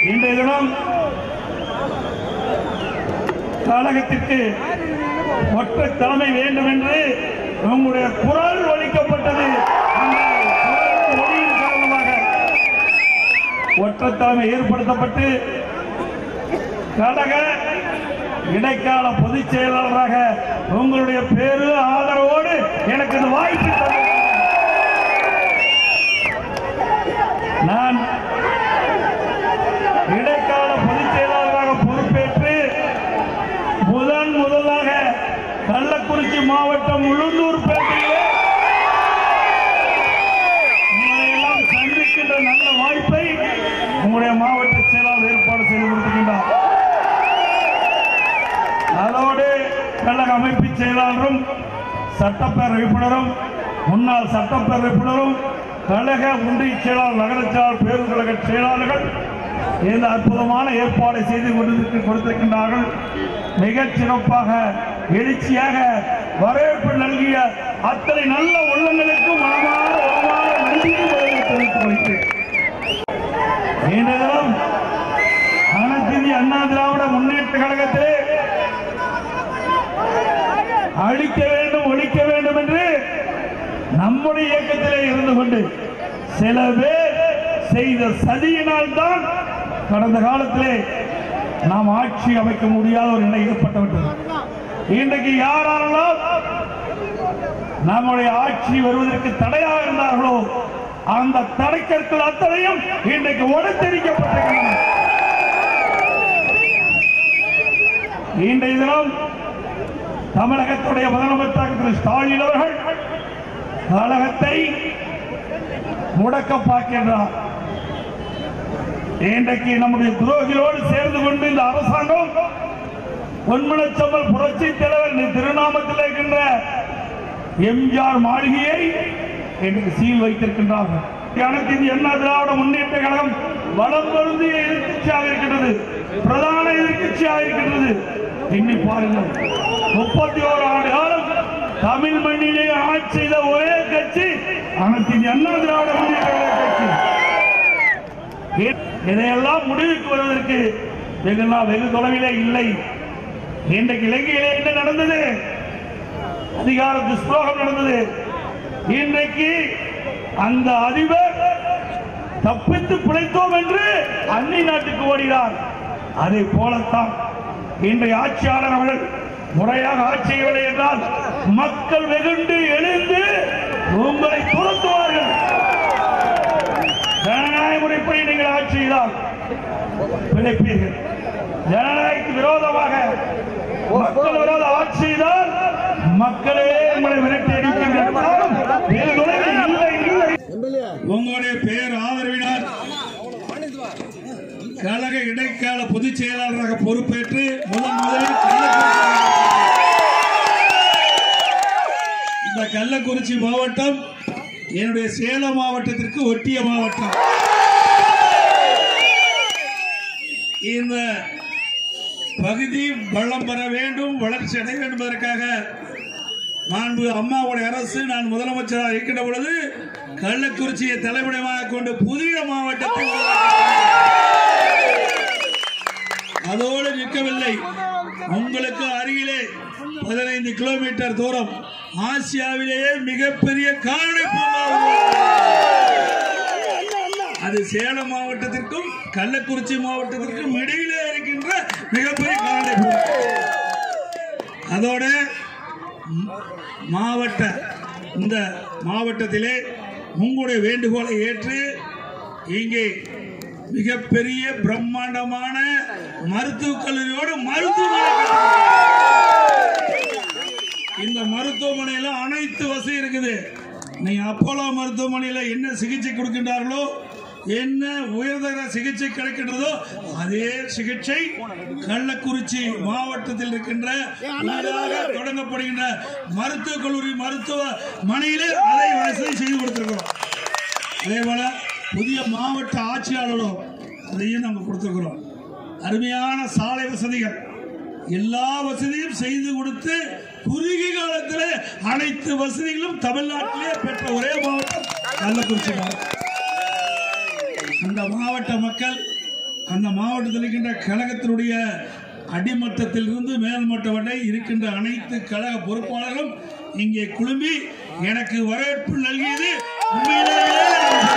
இன்றைய தினம் கழகத்திற்கு ஒற்றை தலைமை வேண்டும் என்று உங்களுடைய குரல் ஒலிக்கப்பட்டது அந்த குரல் ஒலியின் காரணமாக ஒற்றை தலைமை ஏற்படுத்தப்பட்டு கழக இடைக்கால பொதுச் செயலாளராக உங்களுடைய பேரு ஆதரவோடு எனக்கு இந்த வாய்ப்பு தந்தது. நான் இடைக்கால பொதுச் செயலாளராக பொறுப்பேற்று முதன் முதலாக கள்ளக்குறிச்சி மாவட்டம் உளுந்தூர் பேட்டையிலே உங்களை எல்லாம் சந்திக்கின்ற நல்ல வாய்ப்பை உங்களுடைய மாவட்ட செயலாளர் ஏற்பாடு செய்து கொடுத்திருக்கின்றார் அதோடு கழக அமைப்பு செயலாளரும் சட்டப்பேரவை உறுப்பினரும் முன்னாள் சட்டப்பேரவை உறுப்பினரும் கழக ஒன்றிய செயலாளர் நகர செயலாளர் பேருந்து கழக செயலாளர்கள் இந்த அற்புதமான ஏற்பாடை செய்து கொண்டிருக்க கொடுத்திருக்கின்றார்கள் மிகச் சிறப்பாக எழுச்சியாக வரவேற்பு நல்கிய அத்தனை நல்ல உள்ளங்களுக்கு மனமான உளமான நன்றியை முதலில் தெரிவித்துக் கொள்கிறேன் இன்றைய தினம் அனைத்து இந்திய அண்ணா திராவிட முன்னேற்ற கழகத்திலே அழிக்க வேண்டும் ஒழிக்க வேண்டும் என்று நம்முடைய இயக்கத்திலே இருந்து கொண்டு சில பேர் செய்த சதியினால் தான் கடந்த காலத்திலே நாம் ஆட்சி அமைக்க முடியாத ஒரு நிலை ஏற்பட்டுவிட்டது இன்றைக்கு யாரெல்லாம் நம்முடைய ஆட்சி வருவதற்கு தடையாக இருந்தார்களோ அந்த தடைக்கற்கள் அத்தனையும் இன்றைக்கு உடத்தெரிக்கப்பட்டிருக்கின்றன இன்றைய தினம் தமிழகத்துடைய முதலமைச்சர் திரு ஸ்டாலின் அவர்கள் கழகத்தை முடக்க பார்க்கின்றார் இன்றைக்கு நம்முடைய துரோகிகளோடு சேர்ந்து கொண்டு இந்த அரசாங்கம் பொன்மனச்சம்பல் புரட்சி தலைவர் திருநாமத்தில் இருக்கின்ற எம்ஜிஆர் மாளிகையை இன்றைக்கு சீல் வைத்திருக்கின்றார்கள் அனைத்து இந்திய அண்ணா திராவிட முன்னேற்ற கழகம் வளம் பொருந்திய எதிர்க்கட்சியாக இருக்கின்றது பிரதான எதிர்க்கட்சியாக இருக்கின்றது எண்ணி பாருங்கள் முப்பத்தி ஓரு ஆண்டு காலம் தமிழ் மண்ணிலே ஆட்சி செய்த ஒரே கட்சி அனைத்து இந்திய அண்ணா திராவிட முன்னேற்ற கழக கட்சி இதையெல்லாம் முடிவுக்கு வருவதற்கு வெகுலாம் வெகு தொலைவிலே இல்லை இன்றைக்கு இலங்கையிலே என்ன நடந்தது அதிகார துஷ்பிரயோகம் நடந்தது இன்றைக்கு அந்த அதிபர் தப்பித்து பிழைத்தோம் என்று அந்நிய நாட்டுக்கு ஓடினார் அதை போலத்தான் இன்றைய ஆட்சியாளர் அவர்கள் முறையாக ஆட்சி செய்யவில்லை என்றால் மக்கள் வெகுண்டு எழுந்து உங்களை துரத்துவார்கள் ஜனநாயக முறைப்படி நீங்கள் ஆட்சி செய்தால் பிழைப்பீர்கள் ஜனநாயகத்துக்கு விரோதமாக மக்கள் விரோத ஆட்சி செய்தால் மக்களே உங்களை விரட்டி அடிக்கின்ற காலம் வெகு தொலைவில் இல்லை இல்லை உங்களுடைய பெயர் ஆதரவினால் கழக இடைக்கால பொதுச் செயலாளராக பொறுப்பேற்று முதன் முதலில் கள்ளக்குறிச்சி இந்த கள்ளக்குறிச்சி மாவட்டம் என்னுடைய சேலம் மாவட்டத்திற்கு ஒட்டிய மாவட்டம் இந்த பகுதி வளம் பெற வேண்டும் வளர்ச்சி அடைய வேண்டும் என்பதற்காக மாண்பு அம்மாவுடைய அரசு நான் முதலமைச்சராக இருக்கின்ற பொழுது கள்ளக்குறிச்சியை தலைமையிடமாக கொண்டு புதிய மாவட்டத்தை உருவாக்கினார். அதோடு நிற்கவில்லை உங்களுக்கு அருகிலே பதினைந்து கிலோமீட்டர் தூரம் ஆசியாவிலேயே மிகப்பெரிய கால்நடை பூங்கா உள்ளது. அது சேலம் மாவட்டத்திற்கும் கள்ளக்குறிச்சி மாவட்டத்திற்கும் இடையிலே இருக்கின்ற மிகப்பெரிய கால்நடை பூங்கா அதோட ம், மாவட்ட இந்த மாவட்டத்திலே உங்களுடைய வேண்டுகோளை ஏற்று இங்கே மிகப்பெரிய பிரம்மாண்டமான மருத்துவக் கல்லூரியோடு மருத்துவமனை கட்டப்பட்டிருக்கு. இந்த மருத்துவமனையில அனைத்து வசதி இருக்குது நீங்க அப்போலோ மருத்துவமனையில என்ன சிகிச்சை கொடுக்கின்றார்களோ என்ன உயர்தர சிகிச்சை கிடைக்கின்றதோ அதே சிகிச்சை கள்ளக்குறிச்சி மாவட்டத்தில் இருக்கின்ற புதிதாக தொடங்கப்படுகின்ற மருத்துவக் கல்லூரி மருத்துவ மனையிலே அதை வசதி செய்து கொடுத்திருக்கிறோம் அதே போல புதிய மாவட்ட ஆட்சியாளரும் அதையும் நாங்கள் கொடுத்துருக்கிறோம் அருமையான சாலை வசதிகள் எல்லா வசதியும் செய்து கொடுத்து குறுகிய காலத்தில் அனைத்து வசதிகளும் தமிழ்நாட்டிலே பெற்ற ஒரே மாவட்டம் கள்ளக்குறிச்சி மாவட்டம் அந்த மாவட்ட மக்கள் அந்த மாவட்டத்தில் இருக்கின்ற கழகத்தினுடைய அடிமட்டத்திலிருந்து மேல்மட்டம் வரை இருக்கின்ற அனைத்து கழக பொறுப்பாளர்களும் இங்கே குழுமி எனக்கு வரவேற்பு நல்கியது உண்மையிலேயே நான்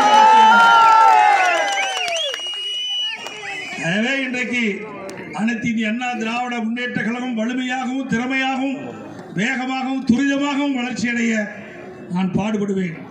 பெருமைப்படுகிறேன். எனவே இன்றைக்கு அனைத்து இந்திய அண்ணா திராவிட முன்னேற்ற கழகம் வலிமையாகவும் திறமையாகவும் வேகமாகவும் துரிதமாகவும் வளர்ச்சியடைய நான் பாடுபடுவேன்